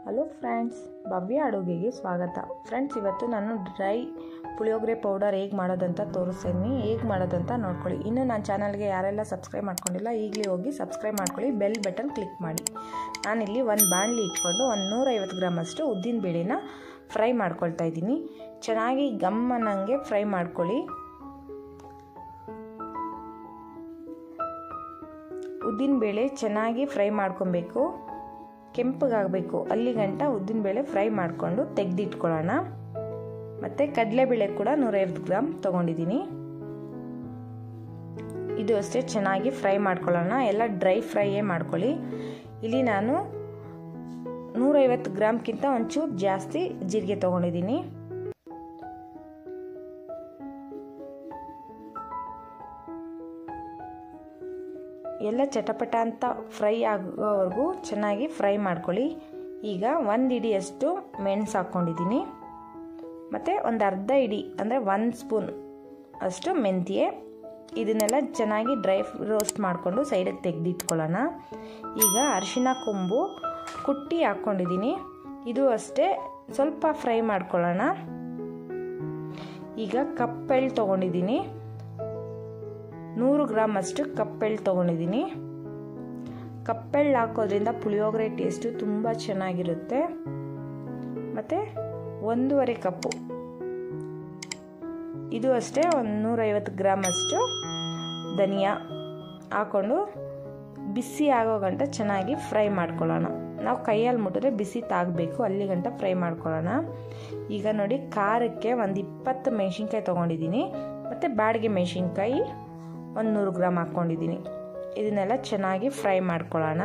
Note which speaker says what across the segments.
Speaker 1: hello friends ಭವ್ಯ ಅಡುಗೆಗೆ ಸ್ವಾಗತ friends ಇವತ್ತು ನಾನು ಡ್ರೈ ಪುಳಿಯೋಗರೆ ಪೌಡರ್ ಹೇಗೆ ಮಾಡೋದಂತ ತೋರಿಸ್ತೀನಿ ಹೇಗೆ ಮಾಡೋದಂತ ನೋಡ್ಕೊಳ್ಳಿ ಇನ್ನು ನನ್ನ ಚಾನಲ್ಗೆ ಯಾರೆಲ್ಲ ಸಬ್ಸ್ಕ್ರೈಬ್ ಮಾಡ್ಕೊಂಡಿಲ್ಲ ಈಗಲೇ ಹೋಗಿ ಸಬ್ಸ್ಕ್ರೈಬ್ ಮಾಡ್ಕೊಳ್ಳಿ ಬೆಲ್ ಬಟನ್ ಕ್ಲಿಕ್ ಮಾಡಿ ನಾನಿಲ್ಲಿ ಒಂದು ಬಾಣಲಿ ಇಟ್ಕೊಂಡು ಒಂದು ನೂರೈವತ್ತು ಗ್ರಾಮ್ ಅಷ್ಟು ಉದ್ದಿನ ಬೇಳೆನ ಫ್ರೈ ಮಾಡ್ಕೊಳ್ತಾ ಇದ್ದೀನಿ ಚೆನ್ನಾಗಿ ಗಮ್ಮನಂಗೆ ಫ್ರೈ ಮಾಡ್ಕೊಳ್ಳಿ ಉದ್ದಿನಬೇಳೆ ಚೆನ್ನಾಗಿ ಫ್ರೈ ಮಾಡ್ಕೊಬೇಕು ಕೆಂಪಗಾಗಬೇಕು ಅಲ್ಲಿ ಗಂಟ ಉದ್ದಿನಬೇಳೆ ಫ್ರೈ ಮಾಡಿಕೊಂಡು ತೆಗೆದಿಟ್ಕೊಳ್ಳೋಣ ಮತ್ತು ಕಡಲೆಬೇಳೆ ಕೂಡ ನೂರೈವತ್ತು ಗ್ರಾಮ್ ತೊಗೊಂಡಿದ್ದೀನಿ ಇದು ಅಷ್ಟೇ ಚೆನ್ನಾಗಿ ಫ್ರೈ ಮಾಡ್ಕೊಳ್ಳೋಣ ಎಲ್ಲ ಡ್ರೈ ಫ್ರೈಯೇ ಮಾಡ್ಕೊಳ್ಳಿ ಇಲ್ಲಿ ನಾನು ನೂರೈವತ್ತು ಗ್ರಾಮ್ಗಿಂತ ಒಂಚೂರು ಜಾಸ್ತಿ ಜೀರಿಗೆ ತೊಗೊಂಡಿದ್ದೀನಿ ಎಲ್ಲ ಚಟಪಟ ಅಂತ ಫ್ರೈ ಆಗೋವರೆಗೂ ಚೆನ್ನಾಗಿ ಫ್ರೈ ಮಾಡ್ಕೊಳ್ಳಿ ಈಗ ಒಂದು ಇಡಿಯಷ್ಟು ಮೆಣಸು ಹಾಕ್ಕೊಂಡಿದ್ದೀನಿ ಮತ್ತು ಒಂದು ಅರ್ಧ ಇಡಿ ಅಂದರೆ ಒಂದು ಸ್ಪೂನ್ ಅಷ್ಟು ಮೆಂತ್ಯೆ ಇದನ್ನೆಲ್ಲ ಚೆನ್ನಾಗಿ ಡ್ರೈ ರೋಸ್ಟ್ ಮಾಡಿಕೊಂಡು ಸೈಡಿಗೆ ತೆಗೆದಿಟ್ಕೊಳ್ಳೋಣ ಈಗ ಅರಿಶಿನ ಕೊಂಬು ಕುಟ್ಟಿ ಹಾಕ್ಕೊಂಡಿದ್ದೀನಿ ಇದು ಅಷ್ಟೇ ಸ್ವಲ್ಪ ಫ್ರೈ ಮಾಡ್ಕೊಳ್ಳೋಣ ಈಗ ಕಪ್ಪೆಳ್ಳು ತೊಗೊಂಡಿದ್ದೀನಿ ನೂರು ಗ್ರಾಮ್ ಅಷ್ಟು ಕಪ್ಪೆಳ್ಳು ತೊಗೊಂಡಿದ್ದೀನಿ ಕಪ್ಪೆಳ್ಳು ಹಾಕೋದ್ರಿಂದ ಪುಳಿಯೋಗರೆ ಟೇಸ್ಟು ತುಂಬ ಚೆನ್ನಾಗಿರುತ್ತೆ ಮತ್ತು ಒಂದೂವರೆ ಕಪ್ಪು ಇದು ಅಷ್ಟೇ ಒಂದು ನೂರೈವತ್ತು ಗ್ರಾಮ್ ಅಷ್ಟು ಧನಿಯಾ ಹಾಕ್ಕೊಂಡು ಬಿಸಿ ಆಗೋ ಗಂಟ ಚೆನ್ನಾಗಿ ಫ್ರೈ ಮಾಡ್ಕೊಳ್ಳೋಣ ನಾವು ಕೈಯಲ್ಲಿ ಮುಟ್ಟಿದ್ರೆ ಬಿಸಿ ತಾಗಬೇಕು ಅಲ್ಲಿ ಗಂಟ ಫ್ರೈ ಮಾಡ್ಕೊಳ್ಳೋಣ ಈಗ ನೋಡಿ ಖಾರಕ್ಕೆ ಒಂದು ಇಪ್ಪತ್ತು ಮೆಣಸಿನ್ಕಾಯಿ ತೊಗೊಂಡಿದ್ದೀನಿ ಮತ್ತು ಬಾಡಿಗೆ ಮೆಣಸಿನ್ಕಾಯಿ ಒಂದು ನೂರು ಗ್ರಾಮ್ ಹಾಕ್ಕೊಂಡಿದ್ದೀನಿ ಇದನ್ನೆಲ್ಲ ಚೆನ್ನಾಗಿ ಫ್ರೈ ಮಾಡ್ಕೊಳ್ಳೋಣ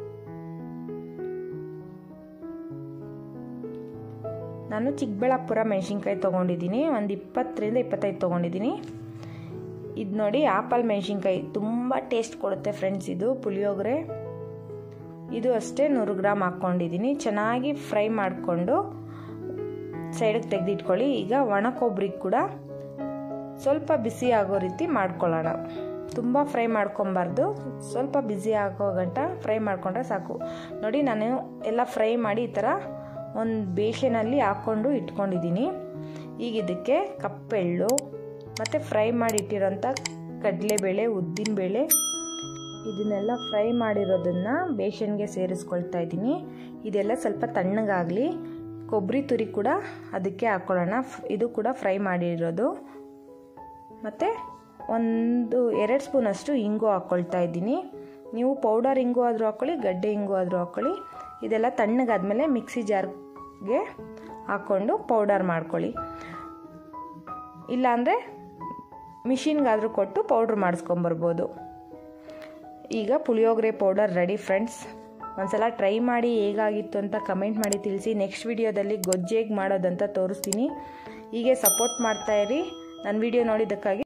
Speaker 1: ನಾನು ಚಿಕ್ಕಬಳ್ಳಾಪುರ ಮೆಣಸಿನ್ಕಾಯಿ ತೊಗೊಂಡಿದ್ದೀನಿ ಒಂದು ಇಪ್ಪತ್ತರಿಂದ ಇಪ್ಪತ್ತೈದು ತೊಗೊಂಡಿದ್ದೀನಿ ಇದು ನೋಡಿ ಆಪಲ್ ಮೆಣಸಿನ್ಕಾಯಿ ತುಂಬ ಟೇಸ್ಟ್ ಕೊಡುತ್ತೆ ಫ್ರೆಂಡ್ಸ್ ಇದು ಪುಳಿಯೋಗರೆ ಇದು ಅಷ್ಟೇ ನೂರು ಗ್ರಾಮ್ ಹಾಕ್ಕೊಂಡಿದ್ದೀನಿ ಚೆನ್ನಾಗಿ ಫ್ರೈ ಮಾಡಿಕೊಂಡು ಸೈಡಿಗೆ ತೆಗೆದಿಟ್ಕೊಳ್ಳಿ ಈಗ ಒಣ ಕೊಬ್ಬರಿ ಕೂಡ ಸ್ವಲ್ಪ ಬಿಸಿ ಆಗೋ ರೀತಿ ಮಾಡ್ಕೊಳ್ಳೋಣ ತುಂಬ ಫ್ರೈ ಮಾಡ್ಕೊಬಾರ್ದು ಸ್ವಲ್ಪ ಬಿಸಿ ಆಗೋ ಗಂಟ ಫ್ರೈ ಮಾಡಿಕೊಂಡ್ರೆ ಸಾಕು ನೋಡಿ ನಾನು ಎಲ್ಲ ಫ್ರೈ ಮಾಡಿ ಈ ಥರ ಒಂದು ಬೇಷನಲ್ಲಿ ಹಾಕ್ಕೊಂಡು ಇಟ್ಕೊಂಡಿದ್ದೀನಿ ಈಗ ಇದಕ್ಕೆ ಕಪ್ಪೆಳ್ಳು ಮತ್ತು ಫ್ರೈ ಮಾಡಿ ಇಟ್ಟಿರೋಂಥ ಕಡಲೆಬೇಳೆ ಉದ್ದಿನಬೇಳೆ ಇದನ್ನೆಲ್ಲ ಫ್ರೈ ಮಾಡಿರೋದನ್ನು ಬೇಷನ್ಗೆ ಸೇರಿಸ್ಕೊಳ್ತಾ ಇದ್ದೀನಿ ಇದೆಲ್ಲ ಸ್ವಲ್ಪ ತಣ್ಣಗಾಗಲಿ ಕೊಬ್ಬರಿ ತುರಿ ಕೂಡ ಅದಕ್ಕೆ ಹಾಕ್ಕೊಳ್ಳೋಣ ಇದು ಕೂಡ ಫ್ರೈ ಮಾಡಿರೋದು ಮತ್ತು ಒಂದು ಎರಡು ಸ್ಪೂನಷ್ಟು ಇಂಗು ಹಾಕ್ಕೊಳ್ತಾ ಇದ್ದೀನಿ ನೀವು ಪೌಡರ್ ಇಂಗು ಆದರೂ ಹಾಕ್ಕೊಳ್ಳಿ ಗಡ್ಡೆ ಇಂಗು ಆದರೂ ಹಾಕ್ಕೊಳ್ಳಿ ಇದೆಲ್ಲ ತಣ್ಣಗಾದ್ಮೇಲೆ ಮಿಕ್ಸಿ ಜಾರ್ಗೆ ಹಾಕ್ಕೊಂಡು ಪೌಡರ್ ಮಾಡ್ಕೊಳ್ಳಿ ಇಲ್ಲಾಂದರೆ ಮಿಷಿನ್ಗಾದರೂ ಕೊಟ್ಟು ಪೌಡ್ರ್ ಮಾಡಿಸ್ಕೊಂಬರ್ಬೋದು ಈಗ ಪುಳಿಯೋಗರೆ ಪೌಡರ್ ರೆಡಿ ಫ್ರೆಂಡ್ಸ್ ಒಂದ್ಸಲ ಟ್ರೈ ಮಾಡಿ ಹೇಗಾಗಿತ್ತು ಅಂತ ಕಮೆಂಟ್ ಮಾಡಿ ತಿಳಿಸಿ ನೆಕ್ಸ್ಟ್ ವಿಡಿಯೋದಲ್ಲಿ ಗೊಜ್ಜು ಹೇಗೆ ಮಾಡೋದಂತ ತೋರಿಸ್ತೀನಿ ಹೀಗೆ ಸಪೋರ್ಟ್ ಮಾಡ್ತಾಯಿರಿ ನನ್ನ ವಿಡಿಯೋ ನೋಡಿದ್ದಕ್ಕಾಗಿ